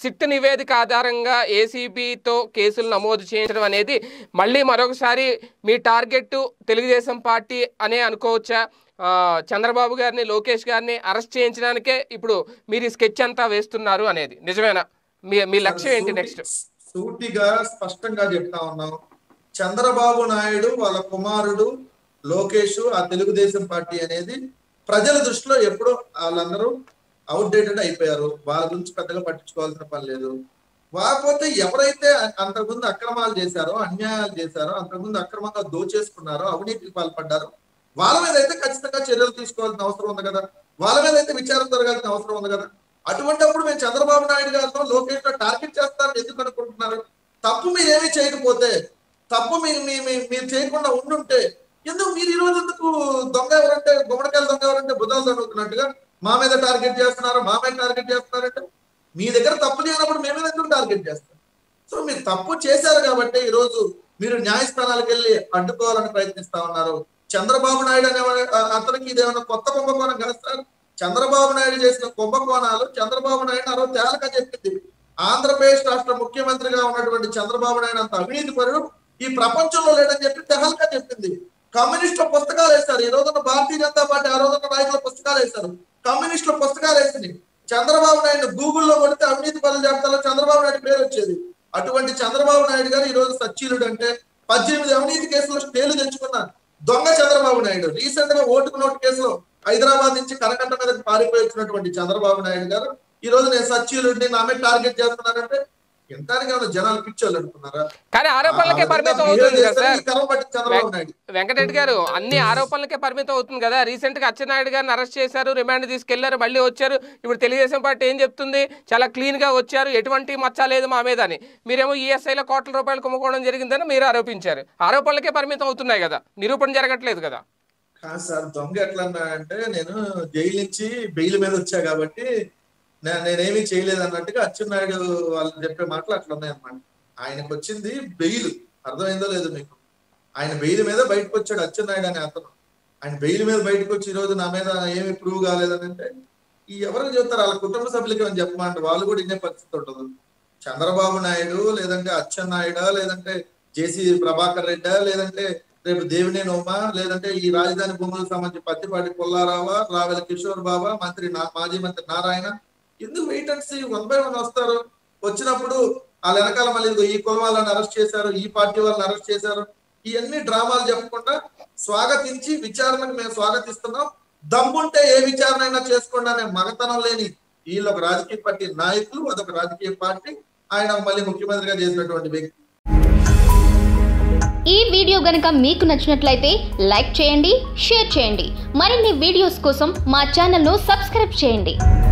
SIT నివేదిక ఆధారంగా ఏసీబీతో కేసులు నమోదు చేయించడం అనేది మళ్ళీ మరొకసారి మీ టార్గెట్ తెలుగుదేశం పార్టీ అనే అనుకోవచ్చా ఆ, చంద్రబాబు గారిని లోకేష్ గారిని అరెస్ట్ చేయించడానికే ఇప్పుడు మీరు ఈ స్కెచ్ అంతా వేస్తున్నారు అనేది నిజమేనా మీ మీ లక్ష్యం ఏంటి నెక్స్ట్ సూటిగా స్పష్టంగా చెప్తా ఉన్నాం చంద్రబాబు నాయుడు వాళ్ళ కుమారుడు లోకేష్ ఆ తెలుగుదేశం పార్టీ అనేది ప్రజల దృష్టిలో ఎప్పుడో వాళ్ళందరూ అవుట్డేటెడ్ అయిపోయారు వాళ్ళ గురించి పెద్దగా పట్టించుకోవాల్సిన పని లేదు కాకపోతే ఎవరైతే అంతకుముందు అక్రమాలు చేశారో అన్యాయాలు చేశారో అంతకుముందు అక్రమంగా దోచేసుకున్నారో అవినీతికి పాల్పడ్డారో వాళ్ళ మీద అయితే ఖచ్చితంగా చర్యలు తీసుకోవాల్సిన అవసరం ఉంది కదా వాళ్ళ మీద అయితే విచారణ జరగాల్సిన అవసరం ఉంది కదా అటువంటిప్పుడు మేము చంద్రబాబు నాయుడు గారితో లోకేష్ టార్గెట్ చేస్తారని ఎందుకు అనుకుంటున్నారు తప్పు మీరు ఏమీ చేయకపోతే తప్పు మీరు మీ మీ- మీరు చేయకుండా ఉండుంటే ఎందుకు మీరు ఈ రోజు ఎందుకు దొంగ ఎవరంటే గుమ్మడికాయలు దొంగ ఎవరంటే బుధాలు చదువుతున్నట్టుగా మా మీద టార్గెట్ చేస్తున్నారు మా మీద టార్గెట్ చేస్తున్నారంటే మీ దగ్గర తప్పు చేయనప్పుడు మేము మీద ఎందుకు టార్గెట్ చేస్తాం సో మీరు తప్పు చేశారు కాబట్టి ఈ రోజు మీరు న్యాయస్థానాలకు వెళ్ళి అడ్డుకోవాలని ప్రయత్నిస్తా ఉన్నారు చంద్రబాబు నాయుడు అనే వా- ఆ- అతనికి ఇదేమన్నా కొత్త కుంభకోణం కాదు సార్ చంద్రబాబు నాయుడు చేసిన కుంభకోణాలు చంద్రబాబు నాయుడు ఆ రోజు తేలక చెప్పింది ఆంధ్రప్రదేశ్ రాష్ట్ర ముఖ్యమంత్రిగా ఉన్నటువంటి చంద్రబాబు నాయుడు అంత అవినీతి పరుడు ఈ ప్రపంచంలో లేడని చెప్పి తెహల్కా చెప్పింది కమ్యూనిస్టుల పుస్తకాలు వేస్తారు ఈ రోజున భారతీయ జనతా పార్టీ ఆ రోజున నాయకుల పుస్తకాలు వేస్తారు కమ్యూనిస్టుల పుస్తకాలు వేసింది చంద్రబాబు నాయుడు గూగుల్లో కొడితే అవినీతి పనులు జాబితాలో చంద్రబాబు నాయుడు పేరు వచ్చేది అటువంటి చంద్రబాబు నాయుడు గారు ఈ రోజు సచ్చీలుడు అంటే పద్దెనిమిది అవినీతి కేసులో స్టేలు తెచ్చుకున్న దొంగ చంద్రబాబు నాయుడు రీసెంట్ గా ఓటుకు నోటు కేసులో హైదరాబాద్ నుంచి కరకట్ట మీద పారిపోయి వచ్చినటువంటి చంద్రబాబు నాయుడు గారు ఈ రోజు నేను సచ్చీలుడిని నా మీద టార్గెట్ చేస్తున్నానంటే ఎంతానికి ఏమైనా జనాలు పిచ్చోళ్ళు అనుకున్నారా కానీ ఆరోపణలకే ఆ విధంగా పరిమితం behave అవుతుంది కదా చేస్తే సార్ ఈ కర్మ పట్టింది చంద్రబాబు నాయుడు వెంకటరెడ్డి గారు అన్ని ఆరోపణలకే పరిమితం అవుతుంది కదా రీసెంట్ గా అచ్చెన్నాయుడు గారిని అరెస్ట్ చేశారు రిమాండ్ తీసుకెళ్లారు మళ్ళీ వచ్చారు ఇప్పుడు తెలుగుదేశం పార్టీ ఏం చెప్తుంది చాలా క్లీన్ గా వచ్చారు ఎటువంటి మచ్చ లేదు మా మీద అని మీరేమో ఈఎస్ఐలో కోట్ల రూపాయలు కుంభకోణం జరిగిందని మీరు ఆరోపించారు ఆరోపణలకే పరిమితం అవుతున్నాయి కదా నిరూపణ జరగట్లేదు కదా కాదు సార్ దొంగ ఎట్లా అన్నా అంటే నేను జైలు నుంచి బెయిల్ మీద వచ్చా కాబట్టి నే- నేనేమీ చేయలేదు అన్నట్టుగా అచ్చెన్నాయుడు వాళ్ళు చెప్పే మాటలు అట్లా ఉన్నాయన్నమాట ఆయనకు వచ్చింది బెయిల్ అర్థమైందో లేదో మీకు ఆయన బెయిల్ మీద బయటకు వచ్చాడు అచ్చెన్నాయుడు అనే అతను ఆయన బెయిల్ మీద బయటకు వచ్చి ఈ రోజు నా మీద ఏమి ప్రూవ్ కాలేదని అంటే ఈ ఎవరికి చెప్తారు వాళ్ళ కుటుంబ సభ్యులకి ఏమని చెప్పమంటే వాళ్ళు కూడా ఇన్నే పరిస్థితి ఉంటుంది చంద్రబాబు నాయుడు లేదంటే అచ్చెన్నాయుడా లేదంటే జేసీ ప్రభాకర్ రెడ్డా లేదంటే రేపు దేవినేని ఉమా లేదంటే ఈ రాజధాని భూములకు సంబంధించి పత్తిపాటి పుల్లారావా రావెల కిషోర్ బాబా మంత్రి నా- మాజీ మంత్రి నారాయణ ఎందుకు wait and see one by one వస్తారు వచ్చినప్పుడు వాళ్ళ వెనకాల మళ్ళీ ఇదిగో ఈ కులం వాళ్ళని అరెస్ట్ చేశారు ఈ పార్టీ వాళ్ళని అరెస్ట్ చేశారు ఇవన్నీ డ్రామాలు చెప్పకుండా స్వాగతించి విచారణకు మేము స్వాగతిస్తున్నాం దమ్ముంటే ఏ విచారణ అయినా చేసుకోండి అనే మగతనం లేని వీళ్ళు ఒక రాజకీయ పార్టీ నాయకులు అదొక రాజకీయ పార్టీ ఆయన మళ్ళీ ముఖ్యమంత్రిగా చేసినటువంటి వ్యక్తి ఈ వీడియో గనక మీకు నచ్చినట్లయితే లైక్ చేయండి షేర్ చేయండి మరిన్ని వీడియోస్ కోసం మా ఛానల్ను సబ్స్క్రైబ్ చేయండి